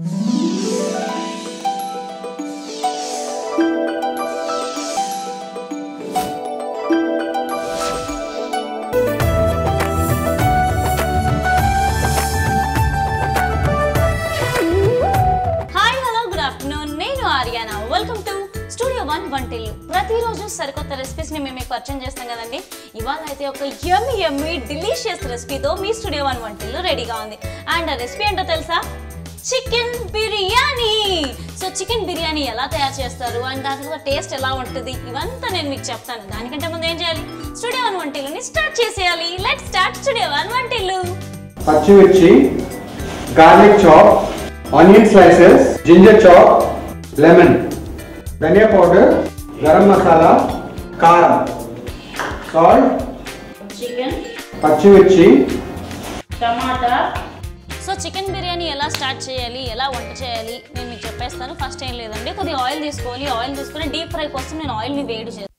hi hello good afternoon నేను Aryana welcome to studio one వంటిల్లు ప్రతిరోజు సరికొత్త రెసిపీస్ని మేము మీకు పరిచయం చేస్తాం కదండి ఇవాళ అయితే ఒక యమ్మీ యమ్మీ డిలీషియస్ రెసిపీతో మీ స్టూడియో వన్ వంటిల్లు రెడీగా ఉంది అండ్ ఆ రెసిపీ ఏంటో తెలుసా chicken biryani so chicken biryani ఎలా తయారు చేస్తారు అండ్ దాంట్లో టేస్ట్ ఎలా ఉంటుంది ఇవంతా నేను మీకు చెప్తాను దానికంటే ముందు ఏం చేయాలి స్టూడియో వన్ వంటిల్లుని స్టార్ట్ చేసేయాలి లెట్ స్టార్ట్ స్టూడియో వన్ వంటిల్లు పచ్చిమిర్చి garlic chop onion slices ginger chop lemon ధనియా పౌడర్ గరం మసాలా కారం సాల్ట్ చికెన్ పచ్చిమిర్చి టమాటా సో చికెన్ బిర్యానీ ఎలా స్టార్ట్ చేయాలి ఎలా వంట చేయాలి నేను మీకు చెప్పేస్తాను ఫస్ట్ ఏం లేదండి కొద్దిగా ఆయిల్ తీసుకోవాలి ఆయిల్ తీసుకొని డీప్ ఫ్రై కోసం నేను ఆయిల్ని వేడి చేస్తాను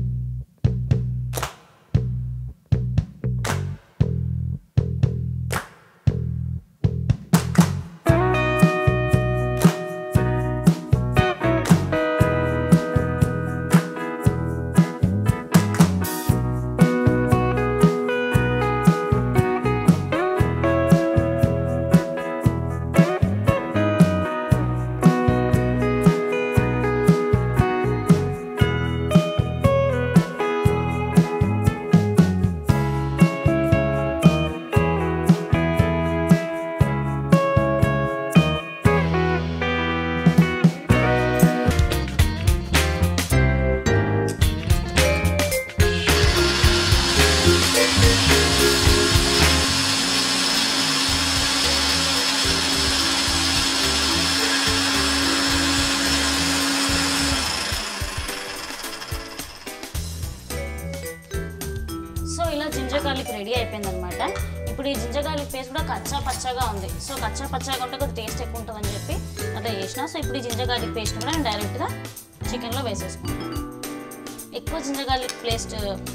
సో ఇలా జింజర్ గార్లిక్ రెడీ అయిపోయింది అనమాట ఇప్పుడు ఈ జింజర్ గార్లిక్ పేస్ట్ కూడా కచ్చా పచ్చగా ఉంది సో కచ్చా పచ్చగా ఉంటే కొద్దిగా టేస్ట్ ఎక్కువ ఉంటుందని చెప్పి అట్లా చేసిన సో ఇప్పుడు ఈ జింజర్ గార్లిక్ పేస్ట్ కూడా నేను డైరెక్ట్గా చికెన్లో వేసేసుకుంటాను ఎక్కువ జింజర్ గార్లిక్ పేస్ట్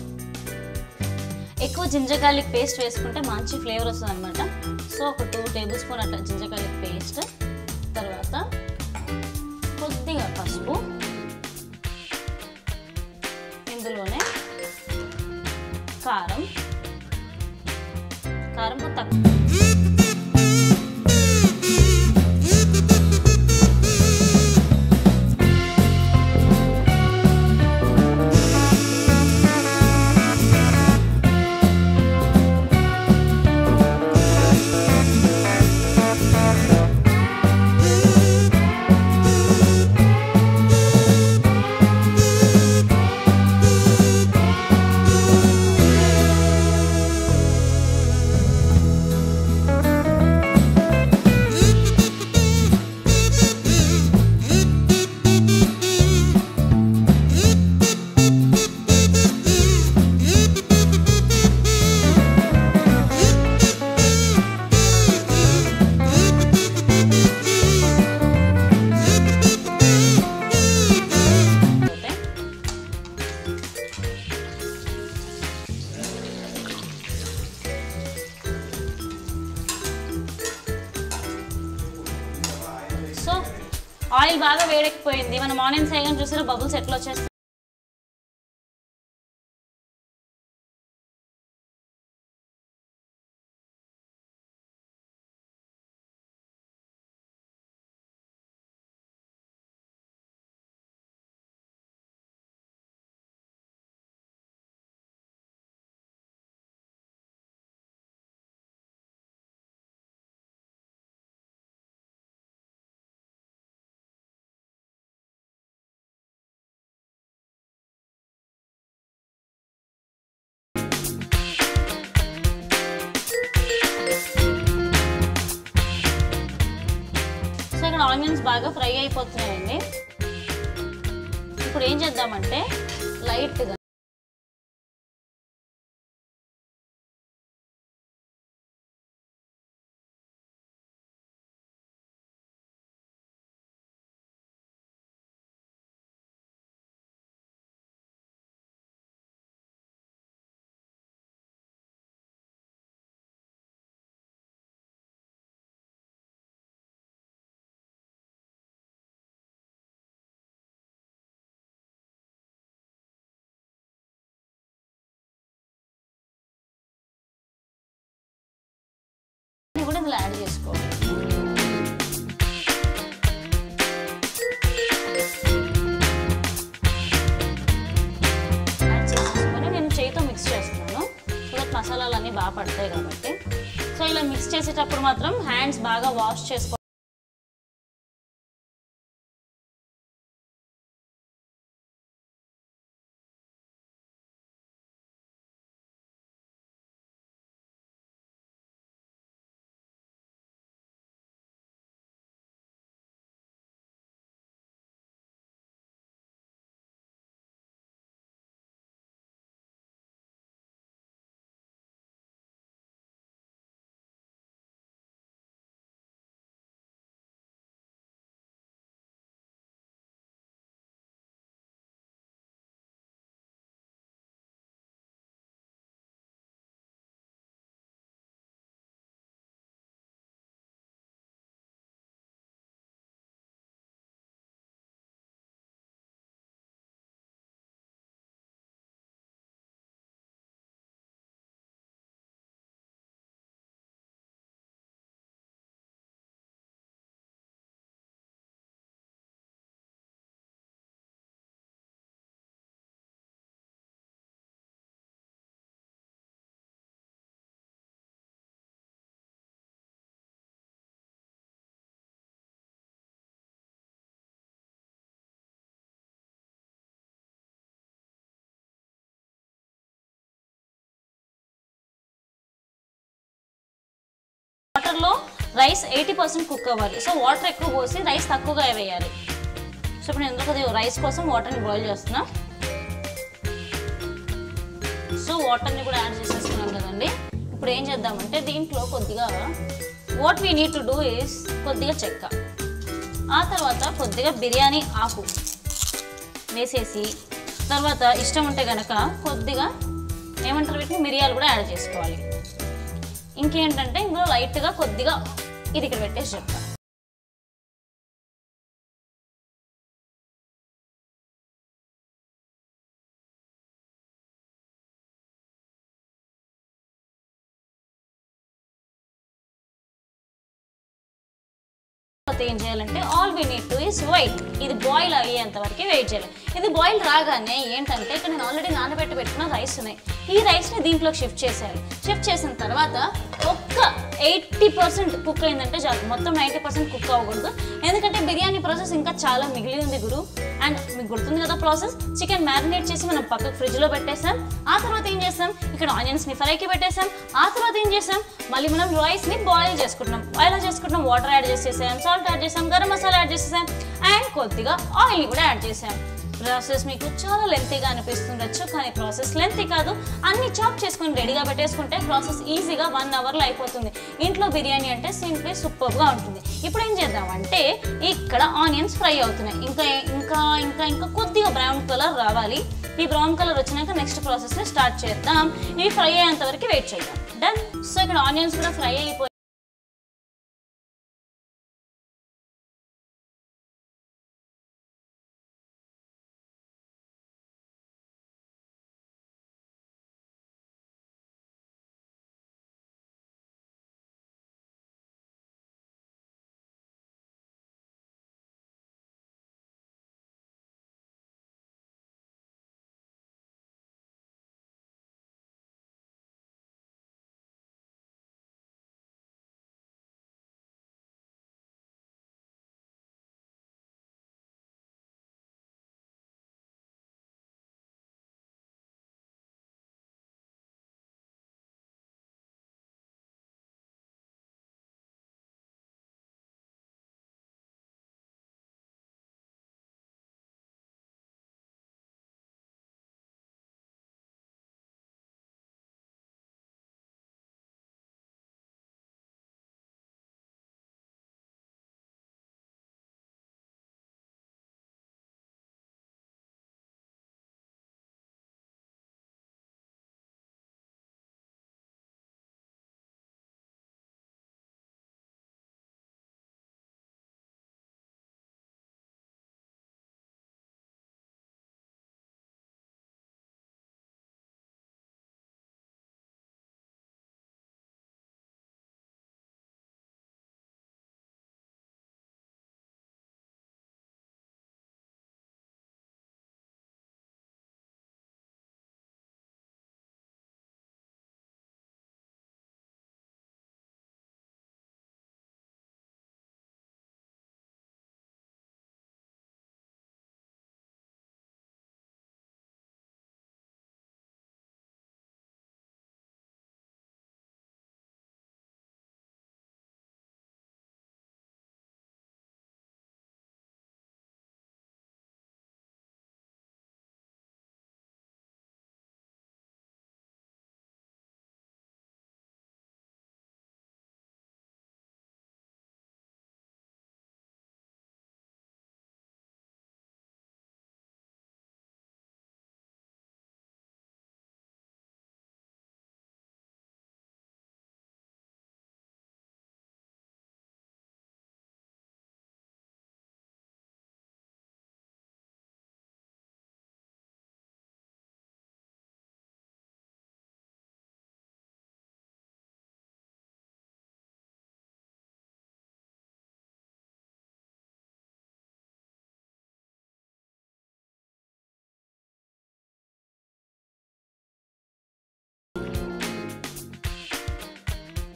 ఎక్కువ జింజర్ గార్లిక్ పేస్ట్ వేసుకుంటే మంచి ఫ్లేవర్ వస్తుంది అనమాట సో ఒక టూ టేబుల్ స్పూన్ అట్లా జింజర్ గార్లిక్ పేస్ట్ తర్వాత కొద్దిగా పసుపు ఇందులోనే కారం కారం కొంచెం తక్కువ పోతే సో ఆయిల్ బాగా వేడెక్కిపోయింది మనం ఆనియన్స్ వేయగానే చూసారా బబుల్స్ ఎట్లా వచ్చేస్తాయి సో ఇక్కడ ఆనియన్స్ బాగా ఫ్రై అయిపోతున్నాయండి ఇప్పుడు ఏం చేద్దామంటే లైట్గా అన్నీ కూడా ఇందులో యాడ్ చేసుకోవాలి యాడ్ చేసేసుకొని నేను చేయితో మిక్స్ చేస్తున్నాను సో దట్ మసాలాలు అన్నీ బాగా పడతాయి కాబట్టి సో ఇలా మిక్స్ చేసేటప్పుడు మాత్రం హ్యాండ్స్ బాగా వాష్ చేసుకో వాటర్లో రైస్ ఎయిటీ పర్సెంట్ కుక్ అవ్వాలి సో వాటర్ ఎక్కువ పోసి రైస్ తక్కువగా వేయాలి సో ఇప్పుడు నేను ఎందుకు అది రైస్ కోసం వాటర్ని బాయిల్ చేస్తున్నా సో వాటర్ని కూడా యాడ్ చేసేస్తున్నాం కదండి ఇప్పుడు ఏం చేద్దామంటే దీంట్లో కొద్దిగా what we need to do is కొద్దిగా చెక్క ఆ తర్వాత కొద్దిగా బిర్యానీ ఆకు వేసేసి తర్వాత ఇష్టం ఉంటే గనక కొద్దిగా ఏమంటారు వీటిని మిరియాలు కూడా యాడ్ చేసుకోవాలి ఇంకేంటంటే ఇందులో లైట్గా కొద్దిగా ఇది ఇక్కడ పెట్టేసి చెప్తా తర్వాత ఏం చేయాలంటే all we need to is wait ఇది బాయిల్ అయ్యేంత వరకు వెయిట్ చేయాలి ఇది బాయిల్ రాగానే ఏంటంటే ఇక్కడ నేను ఆల్రెడీ నానబెట్టి పెట్టుకున్న రైస్ ఉన్నాయి ఈ రైస్ని దీంట్లోకి షిఫ్ట్ చేసేయాలి షిఫ్ట్ చేసిన తర్వాత ఒక్క ఎయిటీ పర్సెంట్ కుక్ అయిందంటే చాలు మొత్తం నైంటీ పర్సెంట్ కుక్ అవ్వకూడదు ఎందుకంటే బిర్యానీ ప్రాసెస్ ఇంకా చాలా మిగిలి ఉంది గురు అండ్ మీకు గుర్తుంది కదా ప్రాసెస్ చికెన్ మ్యారినేట్ చేసి మనం పక్కకు ఫ్రిడ్జ్లో పెట్టేసాం ఆ తర్వాత ఏం చేస్తాం ఇక్కడ ఆనియన్స్ని ఫ్రైకి పెట్టేసాం ఆ తర్వాత ఏం చేసాం మళ్ళీ మనం రైస్ని బాయిల్ చేసుకుంటున్నాం బాయిల్ చేసుకుంటున్నాం వాటర్ యాడ్ చేసేసాం సాల్ట్ యాడ్ చేసాం గరం మసాలా యాడ్ చేసేసాం అండ్ కొద్దిగా ఆయిల్ కూడా యాడ్ చేసాం ప్రాసెస్ మీకు చాలా లెంతీగా అనిపిస్తుండొచ్చు కానీ ప్రాసెస్ లెంతీ కాదు అన్ని చాప్ చేసుకొని రెడీగా పెట్టేసుకుంటే ప్రాసెస్ ఈజీగా వన్ అవర్లో అయిపోతుంది ఇంట్లో బిర్యానీ అంటే సింప్లీ సూపర్గా ఉంటుంది ఇప్పుడు ఏం చేద్దామంటే ఇక్కడ ఆనియన్స్ ఫ్రై అవుతున్నాయి ఇంకా ఇంకా ఇంకా ఇంకా కొద్దిగా బ్రౌన్ కలర్ రావాలి ఈ బ్రౌన్ కలర్ వచ్చినాక నెక్స్ట్ ప్రాసెస్ని స్టార్ట్ చేద్దాం ఇవి ఫ్రై అయ్యేంత వరకు వెయిట్ చేద్దాం డన్ సో ఇక్కడ ఆనియన్స్ కూడా ఫ్రై అయిపోయి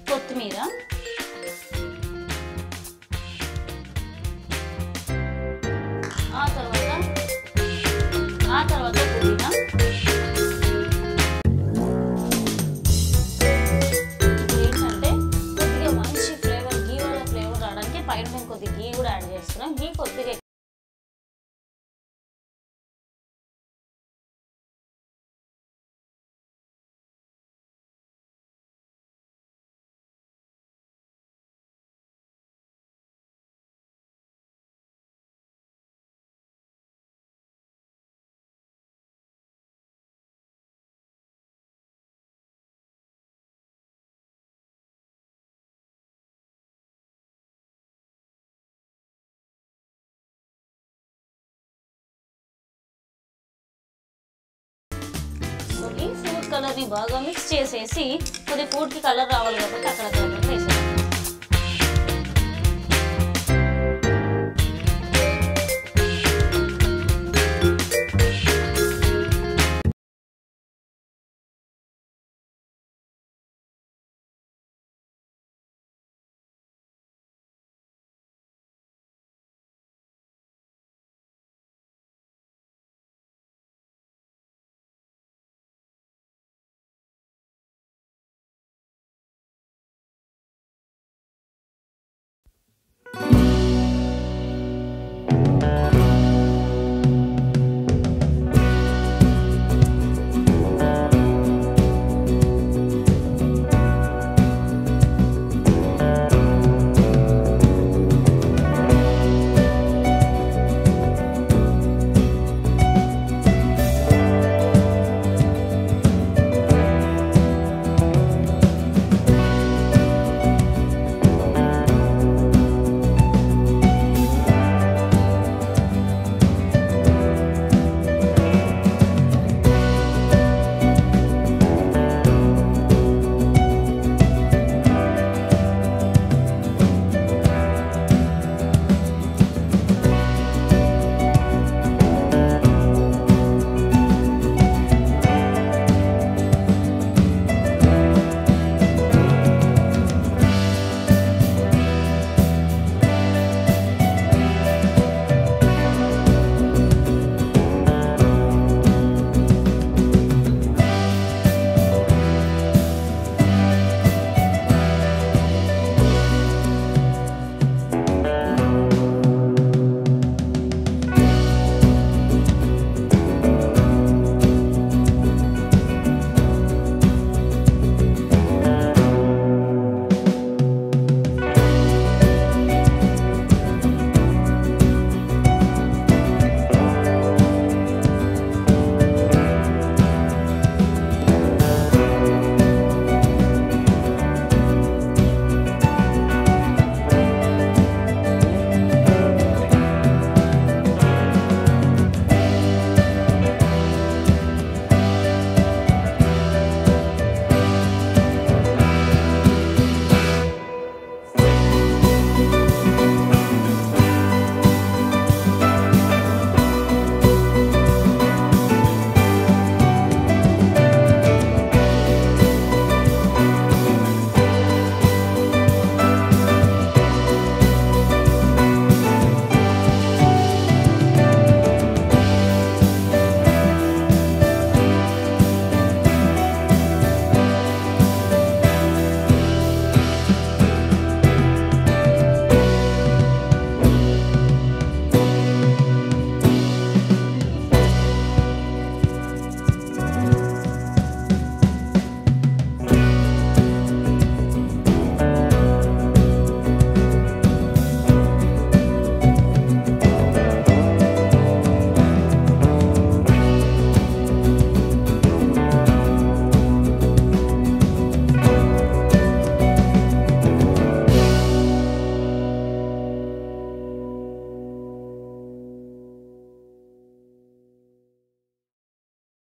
కొత్తిమీర ఆ తర్వాత ఆ తర్వాత పుదీనా ఇప్పుడు ఏంటంటే కొద్దిగా మంచి ఫ్లేవర్ గీ వల్ల ఫ్లేవర్ రావడానికి పైన మేము కొద్దిగా గీ కూడా యాడ్ చేస్తున్నాం గీ కొద్దిగా సో ఈ ఫుడ్ కలర్ని బాగా మిక్స్ చేసేసి కొద్దిగా ఫుడ్కి కలర్ రావాలి కాబట్టి అక్కడ వేసేస్తాం